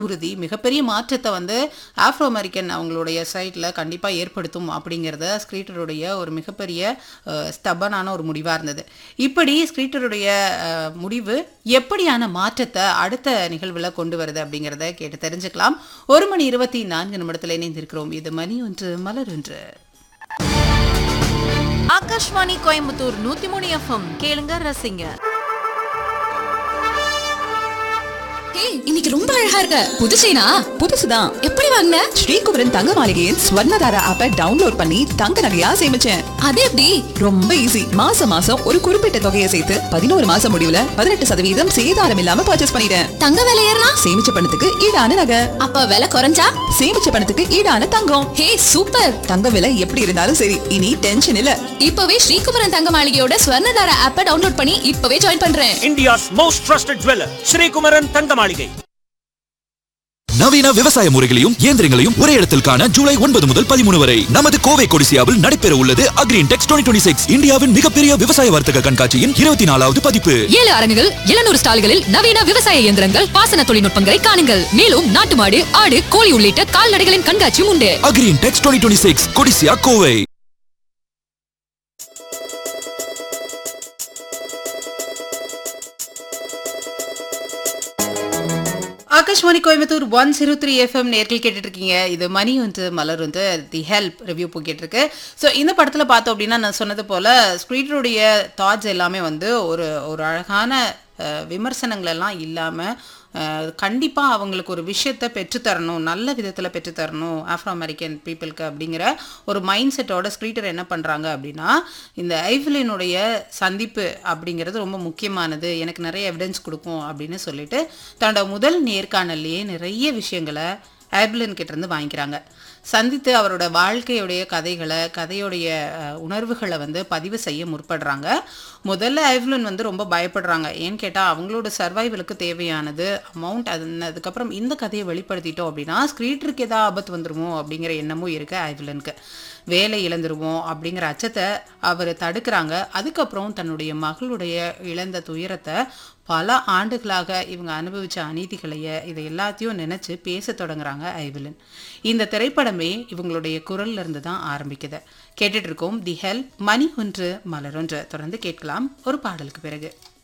உறுதி மிகப்பெரிய மாற்றத்தை வந்து ஆஃப்ரோ அமெரிக்கன் அவங்களுடைய சைட்டில் கண்டிப்பாக ஏற்படுத்தும் அப்படிங்கிறத ஸ்க்ரீட்டருடைய ஒரு மிகப்பெரிய ஸ்டபனான ஒரு முடிவாக இருந்தது இப்படி ஸ்க்ரீட்டருடைய அஹ், முடிவு எப்படியான மாற்றத்தை அடுத்த நிகழ்வில் கொண்டு வருது அப்படிங்கிறத கேட்டு தெரிஞ்சுக்கலாம் ஒரு மணி இருபத்தி நான்கு நிமிடத்தில் இணைந்திருக்கிறோம் இது மணி ஒன்று மலர் ஒன்று ஆகாஷ்வாணி கோயம்புத்தூர் நூத்தி மூணு எஃப்எம் கேளுங்க ரசிங்க ஏய் இன்னைக்கு ரொம்ப அழகா இருக்க புது செயினா புதுசுதான் எப்படி வாங்கின ஸ்ரீகுமரன் தங்க மாளிகையின் ஸ்வர்ணதாரா ஆப்பை டவுன்லோட் பண்ணி தங்க நகையா சேமிச்சேன் அது எப்படி ரொம்ப ஈஸி மாசம் மாசம் ஒரு குறிப்பிட்ட தொகையை சேர்த்து பதினோரு மாசம் முடிவுல பதினெட்டு சதவீதம் சேதாரம் இல்லாம பர்ச்சேஸ் பண்ணிட்டேன் தங்க விலை ஏறினா சேமிச்ச பணத்துக்கு ஈடான நகை அப்ப விலை குறைஞ்சா சேமிச்ச பணத்துக்கு ஈடான தங்கம் ஹே சூப்பர் தங்க விலை எப்படி இருந்தாலும் சரி இனி டென்ஷன் இல்ல இப்பவே ஸ்ரீகுமரன் தங்க மாளிகையோட ஸ்வர்ணதார ஆப்பை டவுன்லோட் பண்ணி இப்பவே ஜாயின் பண்றேன் India's most trusted jeweler, Sri Kumaran Thangamaligai. நவீன விவசாய முறைகளையும் இயந்திரங்களையும் ஒரே இடத்தில் காண ஜூலை ஒன்பது முதல் பதிமூணு வரை நமது கோவை கொடிசியாவில் நடைபெற உள்ளது அக்ரீன் டெக்ஸ் டுவெண்ட்டி சிக்ஸ் இந்தியாவின் மிகப்பெரிய விவசாய வர்த்தக கண்காட்சியின் இருபத்தி நாலாவது பதிப்பு ஏழு அரங்குகள் எழுநூறு ஸ்டால்களில் நவீன விவசாய இயந்திரங்கள் பாசன தொழில்நுட்பங்களை காணுங்கள் மேலும் நாட்டு மாடு ஆடு கோழி உள்ளிட்ட கால்நடைகளின் கண்காட்சியும் உண்டு agri intex twenty six Codissia Kovai Akashvani Coimbatore one zero three FM நேர்கள் கேட்டுட்டு இருக்கீங்க இது மணி வந்து மலர் வந்து தி ஹெல்ப் ரிவ்யூ போய்கிட்டு இருக்கு ஸோ இந்த படத்தில் பார்த்தோம் அப்படின்னா நான் சொன்னது போல் ஸ்க்ரீட்டருடைய தாட்ஸ் எல்லாமே வந்து ஒரு ஒரு அழகான அஹ், விமர்சனங்கள் எல்லாம் இல்லாமல் கண்டிப்பாக அவங்களுக்கு ஒரு விஷயத்தை பெற்றுத்தரணும் நல்ல விதத்தில் பெற்றுத்தரணும் ஆஃப்ரோ அமெரிக்கன் பீப்புளுக்கு அப்படிங்கிற ஒரு மைண்ட் செட்டோட ஸ்க்ரீட்டர் என்ன பண்ணுறாங்க அப்படின்னா இந்த ஐஃபிலினுடைய சந்திப்பு அப்படிங்கிறது ரொம்ப முக்கியமானது எனக்கு நிறைய எவிடன்ஸ் கொடுக்கும் அப்படின்னு சொல்லிட்டு தன்னோட முதல் நேர்காணல்லையே நிறைய விஷயங்களை ஐபிலின் கிட்ட இருந்து வாங்கிக்கிறாங்க சந்தித்து அவரோட வாழ்க்கையுடைய கதைகளை கதையுடைய அஹ், உணர்வுகளை வந்து பதிவு செய்ய முற்படுறாங்க முதல்ல ஐவ்லின் வந்து ரொம்ப பயப்படுறாங்க ஏன்னு கேட்டால் அவங்களோட சர்வைவலுக்கு தேவையானது அமௌண்ட் அது அதுக்கப்புறம் இந்த கதையை வெளிப்படுத்திட்டோம் அப்படின்னா ஸ்க்ரீட்டருக்கு ஏதாவது ஆபத்து வந்துருமோ அப்படிங்கிற எண்ணமும் இருக்கு ஐவ்லனுக்கு வேலை இழந்துருவோம் அப்படிங்கிற அச்சத்தை அவர் தடுக்கிறாங்க அதுக்கப்புறம் தன்னுடைய மகளுடைய இழந்த துயரத்தை பல ஆண்டுகளாக இவங்க அனுபவிச்ச அநீதிகளைய இதை எல்லாத்தையும் நினைச்சு பேச தொடங்குறாங்க ஐவிலன் இந்த திரைப்படமே இவங்களுடைய குரல்ல இருந்து தான் ஆரம்பிக்குது கேட்டுட்டு இருக்கோம் தி ஹெல்ப் மணி ஒன்று மலர் ஒன்று தொடர்ந்து கேட்கலாம் ஒரு பாடலுக்கு பிறகு